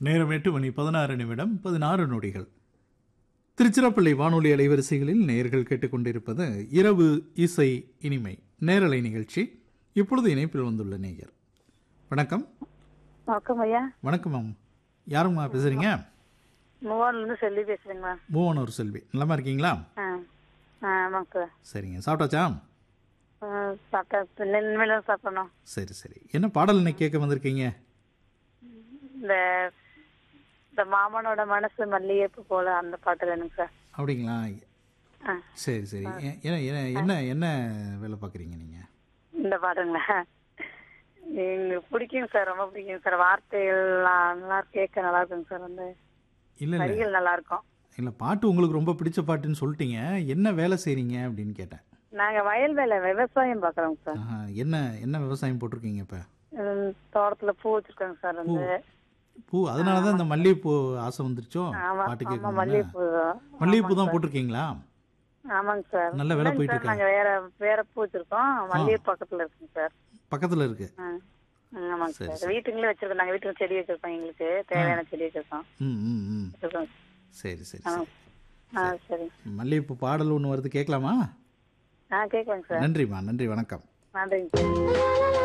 நேரம் எட்டு மணி பதினாறு நிமிடம் பதினாறு நொடிகள் திருச்சிராப்பள்ளி வானொலி அலைவரிசைகளில் நேயர்கள் கேட்டுக்கொண்டிருப்பது இரவு இசை இனிமை நேரலை நிகழ்ச்சி இப்பொழுது இணைப்பில் வந்துள்ள நேயர் வணக்கம் வணக்கம் ஐயா வணக்கம் மேம் யாரும்மா பேசுறீங்க மூவார்லேருந்து செல்வி பேசுறேங்கண்ணா மூவனூர் செல்வி நலமா இருக்கீங்களா ஆ ஆ ஆமாங்க சார் சரிங்க சாப்பிட்டாச்சா ஆ, சாப்பிட்டா இனிமேல் தான் சாப்பிடணும் சரி சரி என்ன பாடல் இன்னைக்கு கேட்க வந்திருக்கீங்க இந்த இந்த மாமனோட மனசு மல்லிகைப்பூ போல அந்த பாட்டு வேணுங்க சார் அப்படிங்களா ஆ சரி சரி எ- என்ன என்ன என்ன என்ன வேலை பார்க்குறீங்க நீங்கள் இந்த பாட்டுங்களா எங்களுக்கு பிடிக்கும் சார் ரொம்ப பிடிக்கும் சார் வார்த்தைகள்லாம் நல்லா கேட்க நல்லா இருக்குங்க சார் அந்த இல்லை இல்லை வரிகள் நல்லா இருக்கும் இல்லை பாட்டு உங்களுக்கு ரொம்ப பிடிச்ச பாட்டுன்னு சொல்லிட்டீங்க என்ன வேலை செய்கிறீங்க அப்படின்னு கேட்டேன் நாங்க வயல் வேலை விவசாயம் பாக்குறோங்க சார் ஆஹா, என்ன என்ன விவசாயம் போட்டிருக்கீங்க இப்போ ம், தோட்டத்துல பூ வச்சிருக்கோங்க சார் வந்து பூ அதனால தான் இந்த மல்லிகைப்பூ ஆசை வந்துருச்சோ ஆமா பாட்டு ஆமா கேட்கணும் மல்லிகைப்பூ மல்லிகைப்பூ தான் போட்டிருக்கீங்களா ஆமாங்க சார் நல்ல வேலை இல்லைங்க போயிட்டு சார், நாங்க வேற வேற பூ வச்சிருக்கோம் மல்லிகை பக்கத்துல இருக்குங்க சார் பக்கத்தில் இருக்கு ஆ. ம், ஆமாங்க சரி, சார் வீட்டுங்களே வச்சிருக்கோம் நாங்க வீட்டுல செடி வச்சிருக்கோம் எங்களுக்கு தேவையான செடி வச்சிருக்கோம் ம் ம் ம் வச்சிருக்கோம். சரி சரி ஆ. சரி ஆ சரி மல்லிகைப்பூ பாடல் ஒன்று வருது கேட்கலாமா ஆ கேட்கலாங்க சார் நன்றிம்மா நன்றி வணக்கம் நன்றிங்க சார்